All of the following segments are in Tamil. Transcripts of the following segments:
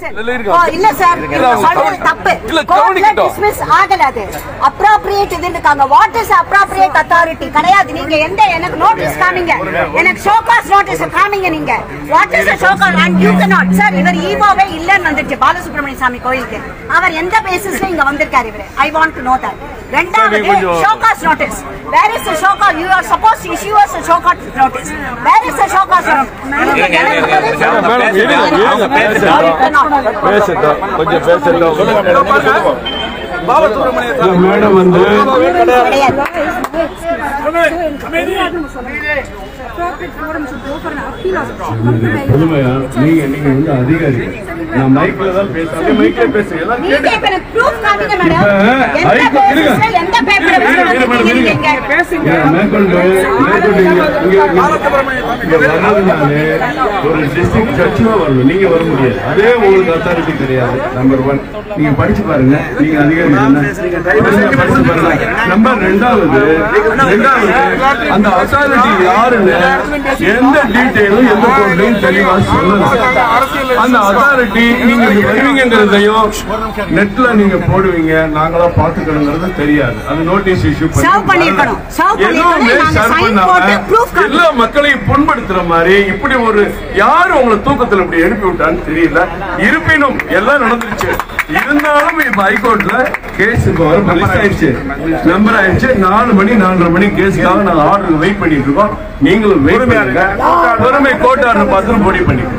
இதுல இருக்கு. ஓ, இல்ல சார் இல்ல, நீங்க அவங்க சொல்றது கவனி- தப்பு இல்ல, கோர்ட்ல கவனிக்கட்டும். dismiss ஆகல அது அப்ராப்ரியேட் இது இருக்காங்க வாட் இஸ் அப்ராப்ரியேட் அத்தாரிட்டி கிடையாது நீங்க எந்த எனக்கு நோட்டீஸ் காமிங்க எனக்கு ஷோகாஸ் நோட்டீஸ் காமிங்க நீங்க what is show cause and you cannot sir இவர் ஈவோவே இல்லன்னு வந்துருச்சு பாலசுப்ரமணிய சாமி கோயிலுக்கு அவர் எந்த பேசிஸ்ல இங்க வந்திருக்காரு இவரு I want to know that ரெண்டாவது கொஞ்சம் show cause notice where is show cause you are suppose issue us show cause notice where is show cause madam இருங்க இருங்க பேசட்டும் பேசட்டும் கொஞ்சம் பேசட்டும் இல்ல, மேடம் வந்து புதுமையா நீங்க நீங்க வந்து அதிகாரி நான் மைக்ல தான் பேசுறேன் மைக்ல பேசுறேன் எல்லாம் நீங்க கேட்டு இப்ப எனக்கு proof காமிங்க மேடம். இப்ப எந்த ஹைகோ- இருங்க. basis ல, எந்த paper இருங்க, வச்சு இருங்க, வந்திருக்கீங்க இருங்க. நீங்க இங்க? ஏன் மேற்கொண்டு மேற்கொண்டு இங்க- இங்க- இங்க- இங்க வர்றதுனாலே ஒரு டிஸ்ட்ரிக்ட் ஜட்ஜ் தான் வரணும் நீங்க வர முடியாது அதே உங்களுக்கு அத்தாரிட்டி கிடையாது நம்பர் ஒன் நீங்க படிச்சு பாருங்க நீங்க அதிகாரி தானே? படிச்சு படிச்சு பாருங்க நம்பர் ரெண்டாவது ரெண்டாவது அந்த அத்தாரிட்டி யாருன்னு எந்த டீட்டெயிலும் எந்த கோர்ட்லையும் தெளிவா சொல்லணும் அந்த அத்தாரிட்டி நீங்க இங்க வருவீங்கிறதையும் நெட்ல நீங்க போடுவீங்க நாங்களா பாத்துக்கணுங்கிறது தெரியாது அது நோட்டீஸ் இஷ்யூ Serve பண்ணிருக்கணும். Serve பண்ணிருக்கணும். எதுவுமே நாங்க serve sign பண்ணாம போட்டு proof காமிக்கணும். எல்லா மக்களையும் புண்படுத்துற மாதிரி இப்படி ஒரு யாரு உங்களை தூக்கத்துல இப்படி எழுப்பி விட்டான்னு தெரியல இருப்பினும் எல்லாம் நடந்துருச்சு இருந்தாலும் இப்ப ஹைகோர்ட்ல கேஸ் இப்ப வர ரிலீஸ் ஆயிடுச்சு நம்பர் ஆயிடுச்சு நாலு மணி நாலரை மணி கேஸுக்காக நாங்க ஆர்டர் வெயிட் பண்ணிட்டு இருக்கோம் நீங்களும் வெயிட் பண்ணுங்க பொறுமை கோர்ட் ஆர்டர் பார்த்து போடி பண்ணிக்கோங்க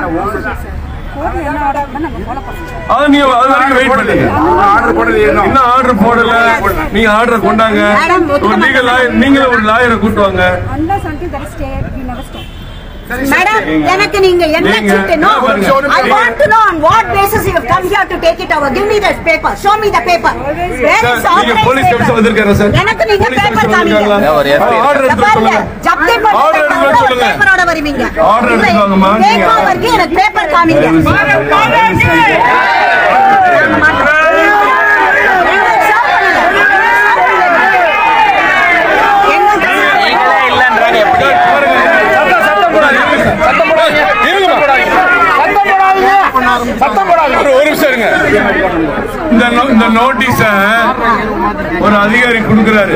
அது நீங்க அது வரைக்கும் வெயிட் பண்ணுங்க ஆர்டர் போட்டது என்ன இன்னும் ஆர்டர் போடல நீங்க ஆர்டர் கொண்டாங்க Madam, ஒரு லீகல் லாயர் நீங்களும் ஒரு லாயரை கூட்டு வாங்க Unless until there is stay, we never stop. Madam எனக்கு நீங்க என்ன நீங்க- சிட்டு நோ பாருங்க. I want to know on what basis you have come here to take it over give me the paper show me the paper where is sir, நீங்க போலீஸ் கமிஷன் வந்திருக்காரா சார் எனக்கு நீங்க போலீஸ் பேப்பர் கமிஷன் காமிங்க வந்திருக்காங்களா? ஒரு FI ஆர்டர் இத எடுத்து பாருங்க சொல்லுங்க ஜப்தி Order எடுத்து பண்ணி சொல்லுங்க. பேப்பரோட வருவீங்க Order எடுத்து வாங்கம்மா, நீங்க- பேப்பருக்கு எனக்கு பேப்பர் காமிங்க தயவு செய்து- தயவு செய்து. நீங்களே இல்லைன்றாங்க எப்படி ஒரு ஒரு நிமிஷம் இருங்க இந்த நோ- இந்த நோட்டீஸ ஒரு அதிகாரி கொடுக்கிறாரு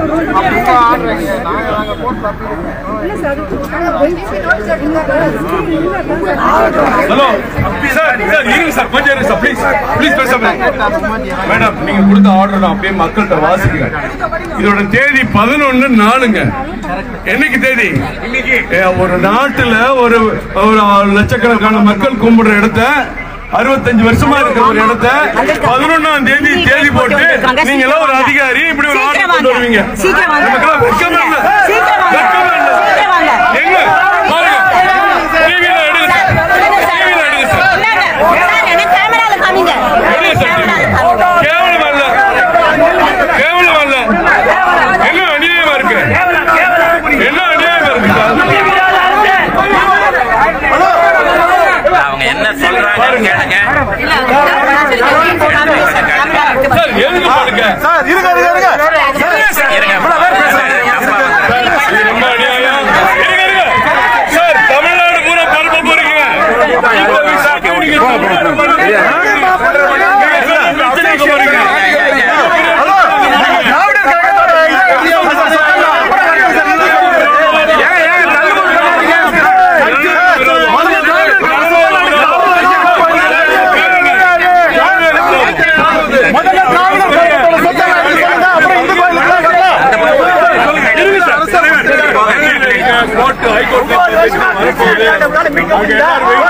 ஹலோ சார் சார் இருங்க சார் கொஞ்சம் இருங்க சார் ப்ளீஸ் ப்ளீஸ் பேசாம மேடம் நீங்க கொடுத்த ஆர்டர் நான் அப்படியே மக்கள்கிட்ட வாசிக்கிறேன் இதோட தேதி பதினொன்னு நாலுங்க என்னைக்கு தேதி ஏ, ஒரு நாட்டுல ஒரு ஒரு லட்சக்கணக்கான மக்கள் கும்பிடுற இடத்த அறுபத்தஞ்சு வருஷமா இருக்க ஒரு இடத்த பதினொன்னாம் தேதி தேதி போட்டு நீங்க எல்லாம் ஒரு அதிகாரி இப்படி ஒரு ஆர்டர் கொண்டு வருவீங்க சீக்கிரம் வாங்க. நமக்கெல்லாம் வெட்கமே இல்ல சீக்கிரம் வாங்க. வெட்கமே இல்ல சீக்கிரம் வாங்க. எங்க பாருங்க டிவில எடுங்க சார் டிவில எடுங்க சார் எனக்கு கேமரால காமிங்க இல்ல சார் கேவலம் அல்ல கேவலம் அல்ல என்ன அநியாயமா இருக்கு என்ன அநியாயமா இருக்கு சார் அவங்க என்ன சொல்றாங்கன்னு கேளுங்க சார் எதுக்கு பாருங்க சார் இருங்க இருங்க இருங்க இருங்க இது ரொம்ப அநியாயம் இருங்க இருங்க சார் தமிழ்நாடு பூரா பரப்ப போறீங்க இந்த விஷயத்தை நீங்க தமிழ்நாடு பூரா நீங்க பிரச்சனைக்கு போறீங்க முதல்ல திராவிடர் கழகத்தோட சொத்தை வாங்கி சொல்லுங்க, அப்புறம் இந்து கோயில் எல்லாம் சொல்லுங்க. இருங்க சார் கோர்ட் ஹைகோர்ட் வரப்போகுது அங்க எல்லாரும்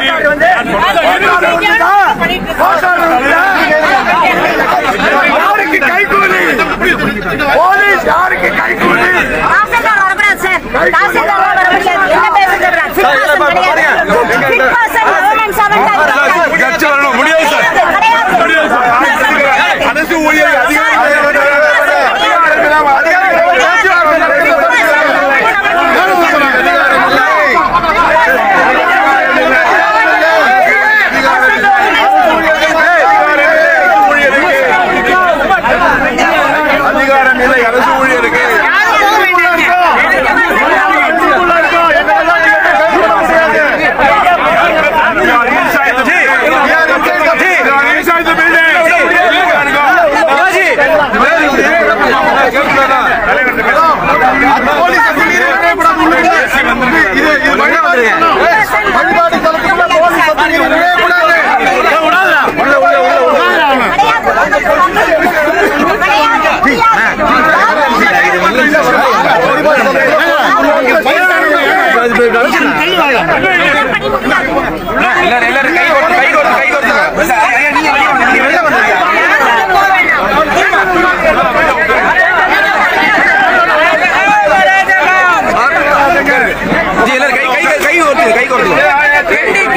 யாருக்கு கைகூலி போலீஸ் யாருக்கு கைகூலி தாசில்தார் வரக்கூடாது சார் தாசில்தார் வர முடியாது என்ன பேசுறது ஃபிட் பர்சன் கிடையாது ஃபிட் பர்சன் கவர்மெண்ட் சர்வெண்ட் கட்சி வரணும் முடியாது சார் முடியாது சார் அரசு ஊழியர் அதிகாரி எல்லாரும் எல்லாரும் கை கொடுத்து கை கொடுத்து கை கொடுத்து ஐயா, நீங்க வெளிய வாங்க, நீங்க வெளிய வாங்க. ஜி, எல்லாரும் கை கை கை கொடுத்து கை கொடுத்து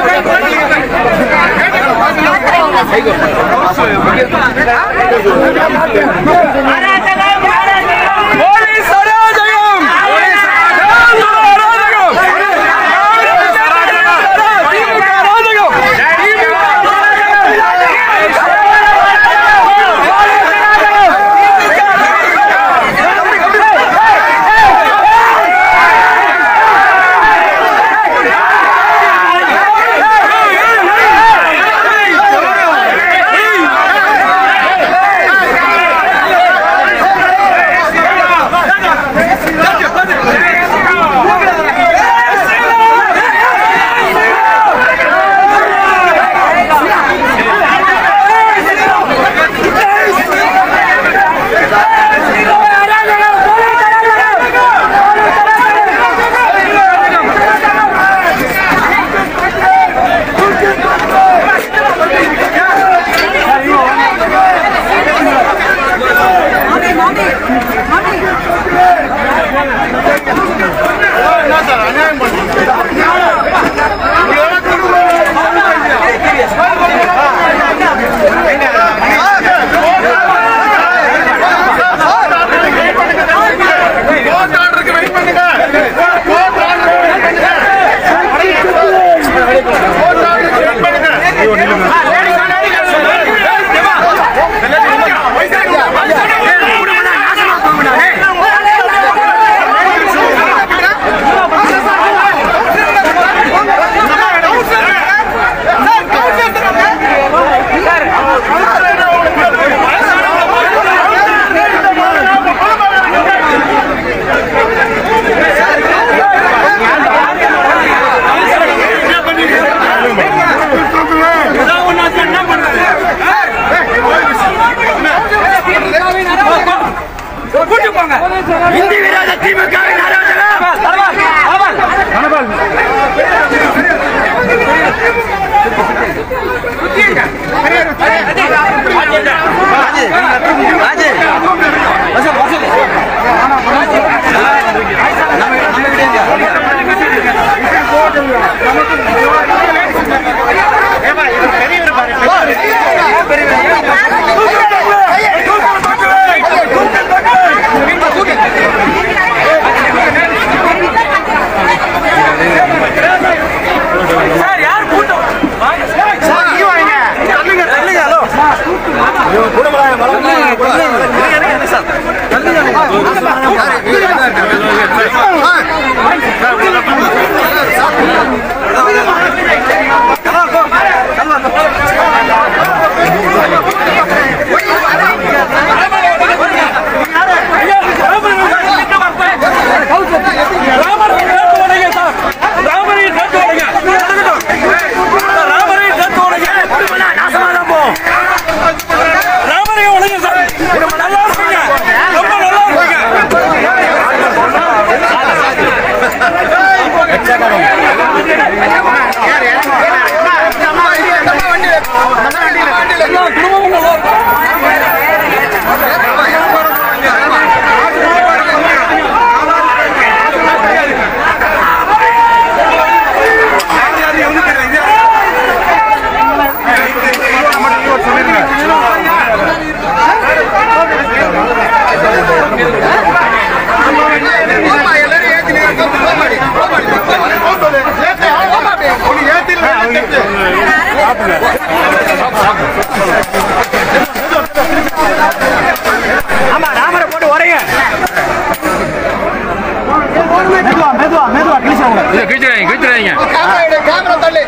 மெதுவா மெதுவா கிழிச்சாங்க கிழிச்சிடாங்க கிழிச்சிடாங்க கேமரா தள்ளி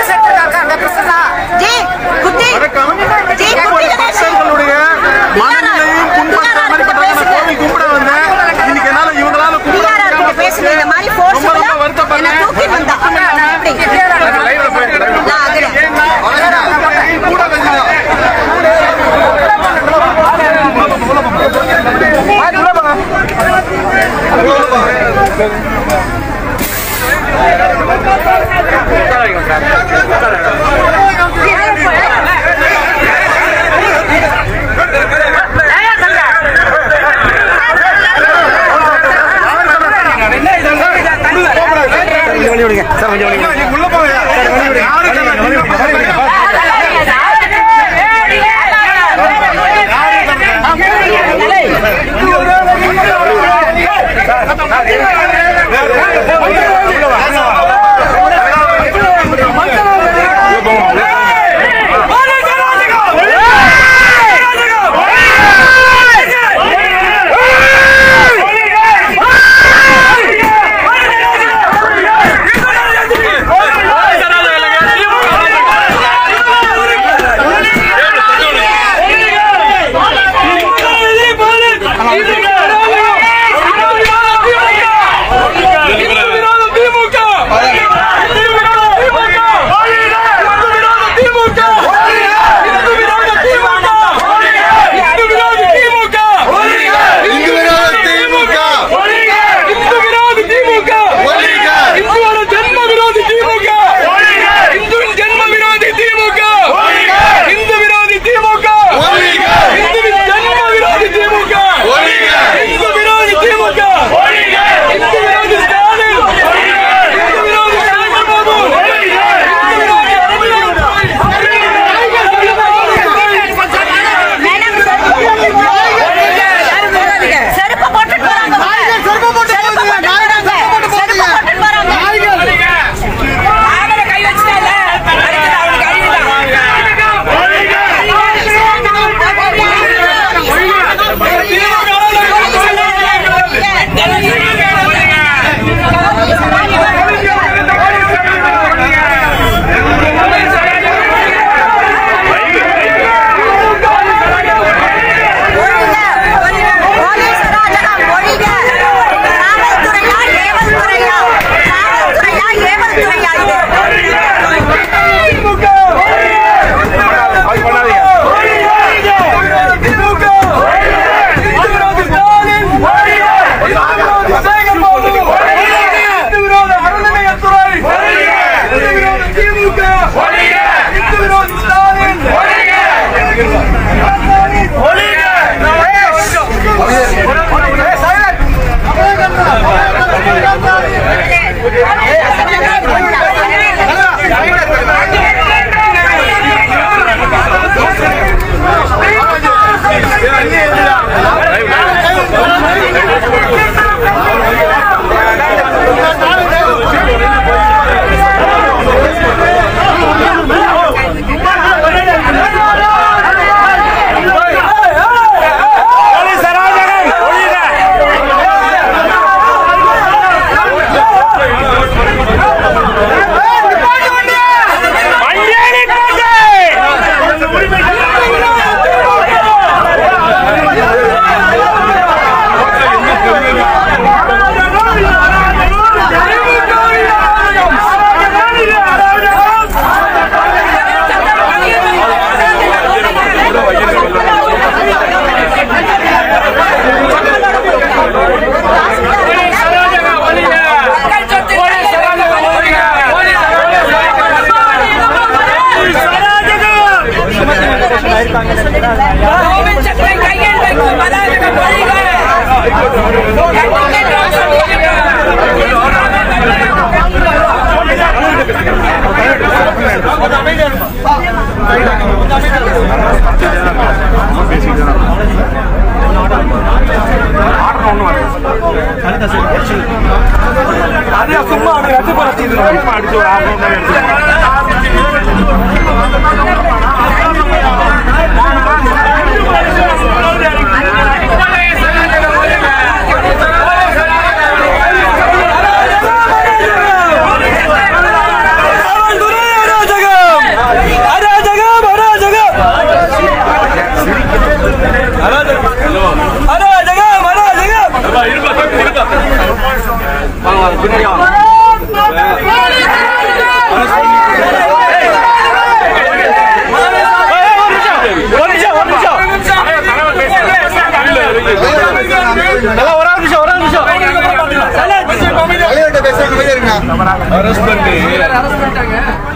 ஜி குத்தி ஜி குத்தி பக்தர்களுடைய மன தலைவர்கிட்ட பேசுறாங்க அரெஸ்ட் பண்ணி